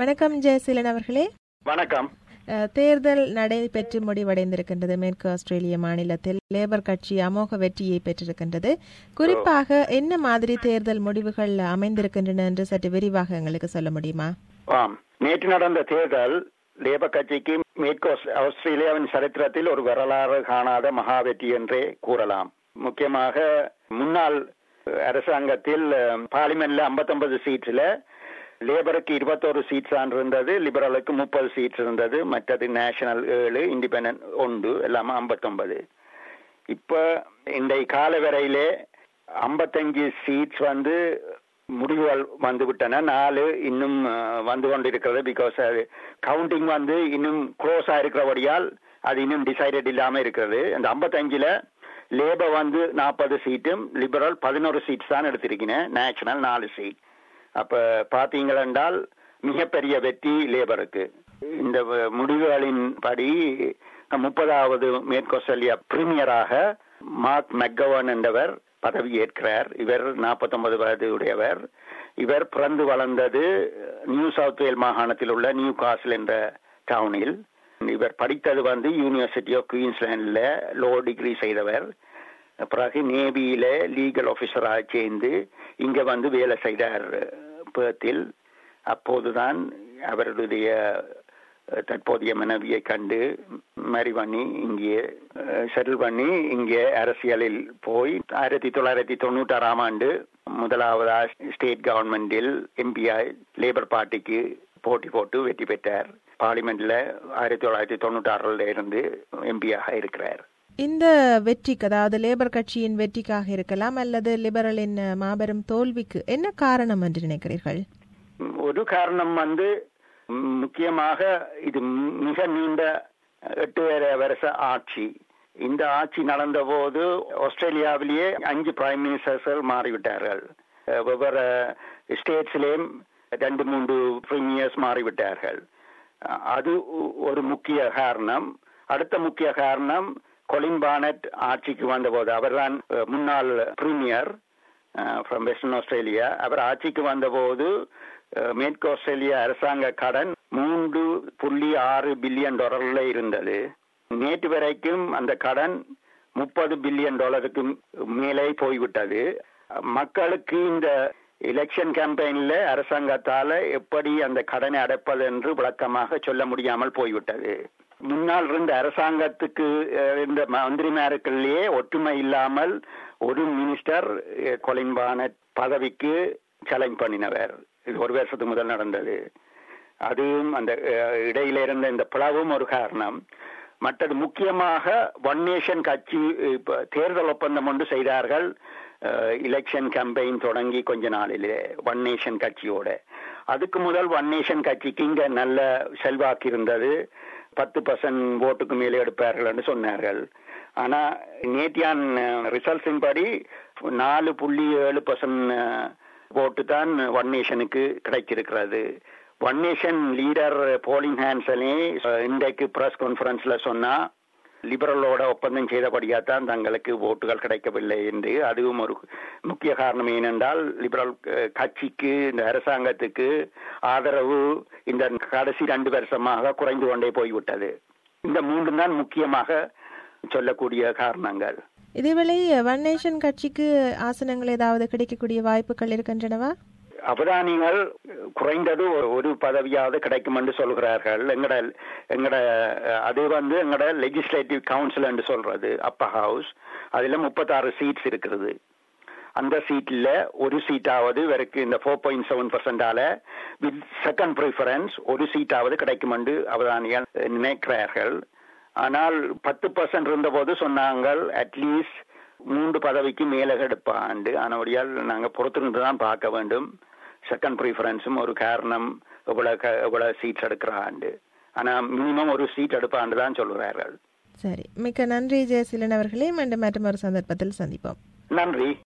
வணக்கம் ஜெயசீலன் அவர்களே வணக்கம் அஹ், தேர்தல் நடைபெற்று முடிவடைந்திருக்கின்றது மேற்கு ஆஸ்திரேலிய மாநிலத்தில் லேபர் கட்சி அமோக வெற்றியை பெற்றிருக்கின்றது குறிப்பாக என்ன மாதிரி தேர்தல் முடிவுகள் அமைந்திருக்கின்றன என்று சற்று விரிவாக எங்களுக்கு சொல்ல முடியுமா ஆம் நேற்று நடந்த தேர்தல் லேபர் கட்சிக்கு மேற்கு ஆஸ்- ஆஸ்திரேலியாவின் சரித்திரத்தில் ஒரு வரலாறு காணாத மகா வெற்றி என்றே கூறலாம் முக்கியமாக முன்னாள் அரசாங்கத்தில் பார்லிமெண்ட்ல 59 சீட்ஸ்ல லேபருக்கு இருபத்தோரு சீட்ஸ் தான் இருந்தது லிபரலுக்கு முப்பது சீட்ஸ் இருந்தது மற்றது நேஷனல் ஏழு இண்டிபெண்டன்ட் ஒன்று எல்லாமே 59 இப்ப இந்த கால வரையிலே ஐம்பத்தஞ்சு சீட்ஸ் வந்து முடிவுகள் வந்து விட்டன நாலு இன்னும் அஹ், வந்து கொண்டிருக்கிறது பிகாஸ் அது கவுண்டிங் வந்து இன்னும் க்ளோஸ் ஆயிருக்கிறபடியால் அது இன்னும் டிசைடட் இல்லாம இருக்கிறது அந்த ஐம்பத்தஞ்சுல லேபர் வந்து நாற்பது சீட்டும் லிபரல் பதினோரு சீட்ஸ் தான் எடுத்திருக்கிறேன் நேஷனல் நாலு சீட் அப்ப பாத்தீங்களென்றால் மிகப்பெரிய வெற்றி லேபருக்கு இந்த வ- முடிவுகளின் படி முப்பதாவது மேற்கு ஆஸ்திரேலியா பிரீமியராக மார்க் மெக்கவன் என்பவர் பதவி ஏற்கிறார் இவர் 49 வயது உடையவர் இவர் பிறந்து வளர்ந்தது நியூ சவுத் வேல் மாகாணத்தில் உள்ள நியூ காசில் என்ற டவுனில் இவர் படித்தது வந்து யூனிவர்சிட்டி ஆஃப் குயின்ஸ்லாண்டில் லோ டிகிரி செய்தவர் பிறகு நேவியில லீகல் ஆபீசராக சேர்ந்து இங்க வந்து வேலை செய்தார் பேர்த்தில் அப்போதுதான் அவருடைய அஹ், தற்போதைய மனைவியை கண்டு மேரி பண்ணி இங்கே செட்டில் பண்ணி இங்கே அரசியலில் போய் ஆயிரத்தி தொள்ளாயிரத்தி தொண்ணூற்றாறாம் ஆண்டு முதலாவதா ஸ்டேட் கவர்மெண்டில் எம்பிஐ லேபர் பார்ட்டிக்கு போட்டி போட்டு வெற்றி பெற்றார் பார்லிமெண்ட்ல ஆயிரத்தி தொள்ளாயிரத்தி தொண்ணூற்றாறுல இருந்து எம்பியாக இருக்கிறார் இந்த வெற்றிக்கு அதாவது லேபர் கட்சியின் வெற்றிக்காக இருக்கலாம் அல்லது லிபரலின் அஹ், மாபெரும் தோல்விக்கு என்ன காரணம் என்று நினைக்கிறீர்கள் ஒரு காரணம் வந்து ம், முக்கியமாக இது ம்- மிக நீண்ட எட்டு வர- வருஷ ஆட்சி இந்த ஆட்சி நடந்தபோது ஆஸ்திரேலியாவிலேயே அஞ்சு பிரைம் மினிஸ்டர்கள் மாறிவிட்டார்கள் அஹ், வெவ்வேறு ஸ்டேட்ஸ்லேயும் ரெண்டு மூன்று பிரீமியர்ஸ் மாறிவிட்டார்கள் அஹ், அது ஒ- ஒரு முக்கிய காரணம் அடுத்த முக்கிய காரணம் கொலின் பானட் ஆட்சிக்கு வந்தபோது அவர்தான் அஹ், முன்னாள் பிரீமியர் ஃப்ரம் வெஸ்டர்ன் ஆஸ்திரேலியா அவர் ஆட்சிக்கு வந்தபோது அஹ், மேற்கு ஆஸ்திரேலியா அரசாங்க கடன் மூன்று புள்ளி ஆறு பில்லியன் டாலர்ல இருந்தது நேற்று வரைக்கும் அந்த கடன் முப்பது பில்லியன் டாலருக்கு மேலே போய்விட்டது மக்களுக்கு இந்த எலெக்ஷன் கேம்பெயின்ல அரசாங்கத்தால எப்படி அந்த கடனை அடைப்பது என்று விளக்கமாக சொல்ல முடியாமல் போய்விட்டது முன்னால் இருந்த அரசாங்கத்துக்கு அஹ், இருந்த மந்திரிமாருக்குள்ளேயே ஒற்றுமை இல்லாமல் ஒரு மினிஸ்டர் அஹ், கொலின் பானட் பதவிக்கு சேலஞ்ச் பண்ணினவர் இது ஒரு வருஷத்துக்கு முதல் நடந்தது அதுவும் அந்த அஹ், இடையில இருந்த இந்த பிளவும் ஒரு காரணம் மற்றது முக்கியமாக ஒன் நேஷன் கட்சி இப்ப தேர்தல் ஒப்பந்தம் ஒன்று செய்தார்கள் எலெக்ஷன் கேம்பெயின் தொடங்கி கொஞ்ச நாளிலே ஒன் நேஷன் கட்சியோட அதுக்கு முதல் ஒன் நேஷன் கட்சிக்கு இங்க நல்ல செல்வாக்கு இருந்தது பத்து பர்சன்ட் ஓட்டுக்கு மேலே எடுப்பார்கள் என்று சொன்னார்கள் ஆனா நேத்தியான் ரிசல்ட்ஸின் படி நாலு புள்ளி ஏழு பர்சன்ட் ஓட்டு தான் ஒன் நேஷனுக்கு கிடைச்சிருக்கிறது ஒன் நேஷன் லீடர் போலிங் ஹேன்சனே இன்றைக்கு பிரஸ் கான்ஃபரன்ஸ்ல சொன்னா லிபரலோட ஒப்பந்தம் செய்தபடியா தான் தங்களுக்கு ஓட்டுகள் கிடைக்கவில்லை என்று அதுவும் ஒரு முக்கிய காரணம் ஏனென்றால் லிபரல் அஹ், கட்சிக்கு இந்த அரசாங்கத்துக்கு ஆதரவு இந்த கடைசி ரெண்டு வருஷமாக குறைந்து கொண்டே போய்விட்டது இந்த மூன்று தான் முக்கியமாக சொல்லக்கூடிய காரணங்கள் இதேவேளை ஒன் நேஷன் கட்சிக்கு ஆசனங்கள் ஏதாவது கிடைக்கக்கூடிய வாய்ப்புகள் இருக்கின்றனவா அவதானிகள் குறைந்தது ஒரு- ஒரு பதவியாவது கிடைக்கும் என்று சொல்கிறார்கள் எங்கட எங்கட அஹ், அது வந்து எங்கட லெஜிஸ்லேட்டிவ் கவுன்சில் என்று சொல்றது அப்பர் ஹவுஸ் அதுல முப்பத்தாறு சீட்ஸ் இருக்கிறது அந்த சீட்ல ஒரு சீட்டாவது இவருக்கு இந்த ஃபோர் பாயிண்ட் செவன் பர்சன்டால வித் செகண்ட் ப்ரிஃபரன்ஸ் ஒரு சீட்டாவது கிடைக்கும் என்று அவதானிகள் நினைக்கிறார்கள் ஆனால் பத்து பர்சன்ட் இருந்தபோது சொன்னாங்க அட்லீஸ்ட் மூன்று பதவிக்கு மேலே எடுப்பாண்டு ஆனபடியால் நாங்க பொறுத்திருந்து தான் பார்க்க வேண்டும் செகண்ட் ப்ரிஃபரன்ஸும் ஒரு காரணம் எவ்வளவு க- எவ்வளவு சீட்ஸ் எடுக்கிறாண்டு ஆனா மினிமம் ஒரு சீட் எடுப்பாண்டு தான் சொல்கிறார்கள் சரி மிக்க நன்றி ஜெயசீலன் அவர்களே மீண்டும் மற்றும் ஒரு சந்தர்ப்பத்தில் சந்திப்போம் நன்றி